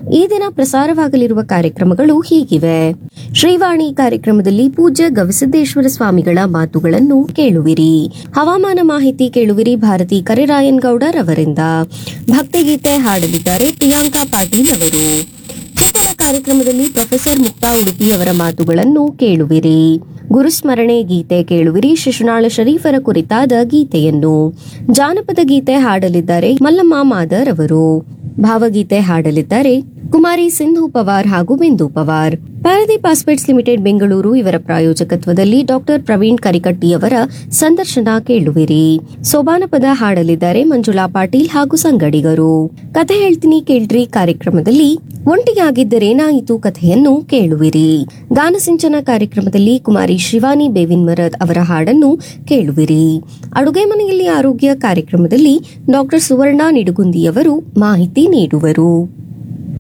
ಈ ದಿನ ಪ್ರಸಾರವಾಗಲಿರುವ ಕಾರ್ಯಕ್ರಮಗಳು ಹೀಗಿವೆ ಶ್ರೀವಾಣಿ ಕಾರ್ಯಕ್ರಮದಲ್ಲಿ ಪೂಜ್ಯ ಗವಿಸಿದ್ದೇಶ್ವರ ಸ್ವಾಮಿಗಳ ಮಾತುಗಳನ್ನು ಕೇಳುವಿರಿ ಹವಾಮಾನ ಮಾಹಿತಿ ಕೇಳುವಿರಿ ಭಾರತಿ ಕರಿರಾಯನ್ ಗೌಡರ್ ಅವರಿಂದ ಭಕ್ತಿಗೀತೆ ಹಾಡಲಿದ್ದಾರೆ ಪ್ರಿಯಾಂಕಾ ಪಾಟೀಲ್ ಅವರು ಚಿಂತನ ಕಾರ್ಯಕ್ರಮದಲ್ಲಿ ಪ್ರೊಫೆಸರ್ ಮುಕ್ತಾ ಉಡುಪಿ ಅವರ ಮಾತುಗಳನ್ನು ಕೇಳುವಿರಿ ಗುರುಸ್ಮರಣೆ ಗೀತೆ ಕೇಳುವಿರಿ ಶಿಶುನಾಳ ಶರೀಫರ ಕುರಿತಾದ ಗೀತೆಯನ್ನು ಜಾನಪದ ಗೀತೆ ಹಾಡಲಿದ್ದಾರೆ ಮಲ್ಲಮ್ಮ ಮಾದರ್ ಅವರು ಭಾವಗೀತೆ ಹಾಡಲಿದ್ದಾರೆ ಕುಮಾರಿ ಸಿಂಧು ಪವಾರ್ ಹಾಗೂ ಬಿಂದು ಪವಾರ್ ಪಾರದೀಪ್ ಪಾಸ್ಪೇಟ್ಸ್ ಲಿಮಿಟೆಡ್ ಬೆಂಗಳೂರು ಇವರ ಪ್ರಾಯೋಜಕತ್ವದಲ್ಲಿ ಡಾಕ್ಟರ್ ಪ್ರವೀಣ್ ಕರಿಕಟ್ಟಿ ಅವರ ಸಂದರ್ಶನ ಕೇಳುವಿರಿ ಸೋಬಾನಪದ ಹಾಡಲಿದ್ದಾರೆ ಮಂಜುಳಾ ಪಾಟೀಲ್ ಹಾಗೂ ಸಂಗಡಿಗರು ಕಥೆ ಹೇಳ್ತೀನಿ ಕೇಳ್ರಿ ಕಾರ್ಯಕ್ರಮದಲ್ಲಿ ಒಂಟಿಯಾಗಿದ್ದರೇನಾಯಿತು ಕಥೆಯನ್ನು ಕೇಳುವಿರಿ ಗಾನಸಿಂಚನ ಕಾರ್ಯಕ್ರಮದಲ್ಲಿ ಕುಮಾರಿ ಶಿವಾನಿ ಬೇವಿನ್ಮರದ್ ಅವರ ಹಾಡನ್ನು ಕೇಳುವಿರಿ ಅಡುಗೆ ಮನೆಯಲ್ಲಿ ಆರೋಗ್ಯ ಕಾರ್ಯಕ್ರಮದಲ್ಲಿ ಡಾಕ್ಟರ್ ಸುವರ್ಣ ನಿಡುಗುಂದಿಯವರು ಮಾಹಿತಿ ನೀಡುವರು